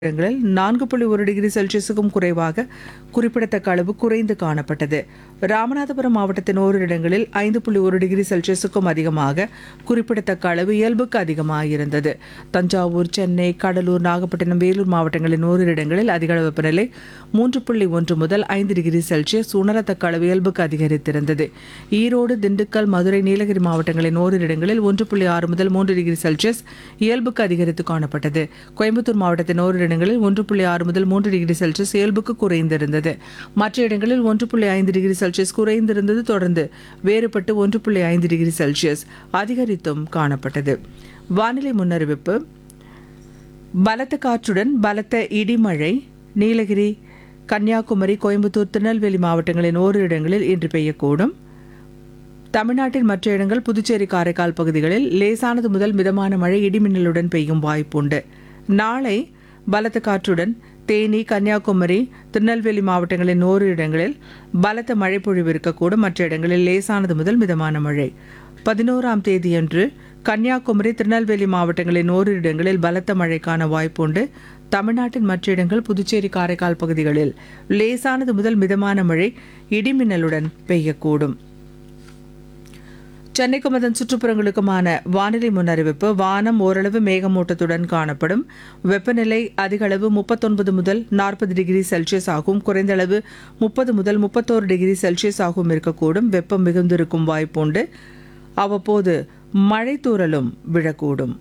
இடங்களில் நான்கு புள்ளி ஒரு டிகிரி செல்சியஸுக்கும் குறைவாக குறிப்பிடத்தக்க அளவு குறைந்து காணப்பட்டது ராமநாதபுரம் மாவட்டத்தின் ஓரிரு இடங்களில் ஐந்து புள்ளி ஒரு டிகிரி செல்சியஸுக்கும் அதிகமாக குறிப்பிடத்தக்க அளவு இயல்புக்கு அதிகமாக இருந்தது தஞ்சாவூர் சென்னை கடலூர் நாகப்பட்டினம் வேலூர் மாவட்டங்களின் ஓரிரு இடங்களில் அதிக அளவு வெப்பநிலை மூன்று புள்ளி ஒன்று முதல் ஐந்து டிகிரி செல்சியஸ் உணரத்தக்க அளவு இயல்புக்கு அதிகரித்திருந்தது ஈரோடு திண்டுக்கல் மதுரை நீலகிரி மாவட்டங்களின் ஓரிரு இடங்களில் ஒன்று புள்ளி ஆறு முதல் மூன்று டிகிரி செல்சியஸ் இயல்புக்கு அதிகரித்து காணப்பட்டது கோயம்புத்தூர் மாவட்டத்தின் ஓரிரு இடங்களில் ஒன்று புள்ளி ஆறு முதல் மூன்று டிகிரி செல்சியஸ் இயல்புக்கு குறைந்திருந்தது மற்ற இடங்களில் ஒன்று புள்ளி ஐந்து டிகிரி செல்சியஸ் குறைந்திருந்தது தொடர்ந்து வேறுபட்டு ஒன்று புள்ளி ஐந்து டிகிரி செல்சியஸ் அதிகரித்தும் காணப்பட்டது வானிலை முன்னறிவிப்பு பலத்த காற்றுடன் பலத்த இடிமழை நீலகிரி கன்னியாகுமரி கோயம்புத்தூர் திருநெல்வேலி மாவட்டங்களின் ஓரிரு இடங்களில் இன்று பெய்யக்கூடும் தமிழ்நாட்டின் மற்ற இடங்கள் புதுச்சேரி காரைக்கால் பகுதிகளில் லேசானது முதல் மிதமான மழை இடிமின்னலுடன் பெய்யும் வாய்ப்புண்டு நாளை பலத்த காற்றுடன் தேனி கன்னியாகுமரி திருநெல்வேலி மாவட்டங்களின் ஓரிரு இடங்களில் பலத்த மழை பொழிவு இருக்கக்கூடும் மற்ற இடங்களில் லேசானது முதல் மிதமான மழை பதினோராம் தேதியன்று கன்னியாகுமரி திருநெல்வேலி மாவட்டங்களின் ஓரிரு இடங்களில் பலத்த மழைக்கான வாய்ப்புண்டு தமிழ்நாட்டின் மற்ற இடங்கள் புதுச்சேரி காரைக்கால் பகுதிகளில் லேசானது முதல் மிதமான மழை இடிமின்னலுடன் பெய்யக்கூடும் சென்னைக்கும் அதன் சுற்றுப்புறங்களுக்குமான வானிலை முன்னறிவிப்பு வானம் ஓரளவு மேகமூட்டத்துடன் காணப்படும் வெப்பநிலை அதிக அளவு முப்பத்தொன்பது முதல் நாற்பது டிகிரி செல்சியஸ் ஆகும் குறைந்த அளவு முப்பது முதல் முப்பத்தோரு டிகிரி செல்சியஸ் ஆகும் இருக்கக்கூடும் வெப்பம் மிகுந்திருக்கும் வாய்ப்புண்டு அவ்வப்போது மழை தூறலும் விழக்கூடும்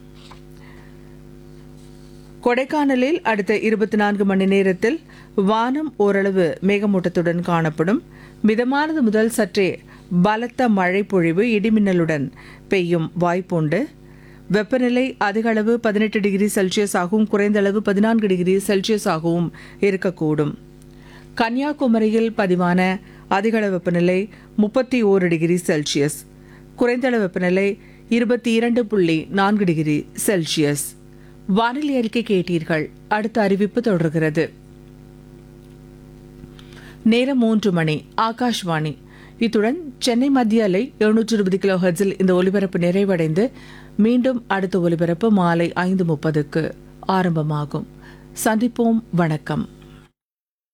கொடைக்கானலில் அடுத்த இருபத்தி நான்கு மணி நேரத்தில் வானம் ஓரளவு மேகமூட்டத்துடன் காணப்படும் மிதமானது முதல் சற்றே பலத்த மழை பொழிவு இடிமின்னலுடன் பெய்யும் வாய்ப்புண்டு வெப்பநிலை அதிக அளவு பதினெட்டு டிகிரி செல்சியஸ் ஆகவும் குறைந்த அளவு பதினான்கு டிகிரி செல்சியஸ் ஆகவும் இருக்கக்கூடும் கன்னியாகுமரியில் பதிவான அதிகளவு வெப்பநிலை முப்பத்தி ஓரு டிகிரி செல்சியஸ் குறைந்த அளவு வெப்பநிலை இருபத்தி இரண்டு புள்ளி நான்கு டிகிரி செல்சியஸ் வானிலை அறிக்கை கேட்டீர்கள் அடுத்த அறிவிப்பு தொடர்கிறது நேரம் மூன்று மணி ஆகாஷ்வாணி இத்துடன் சென்னை மத்திய அலை எழுநூற்று இருபது கிலோ ஹெர்ட்ஸில் இந்த ஒலிபரப்பு நிறைவடைந்து மீண்டும் அடுத்த ஒலிபரப்பு மாலை ஐந்து முப்பதுக்கு ஆரம்பமாகும் சந்திப்போம் வணக்கம்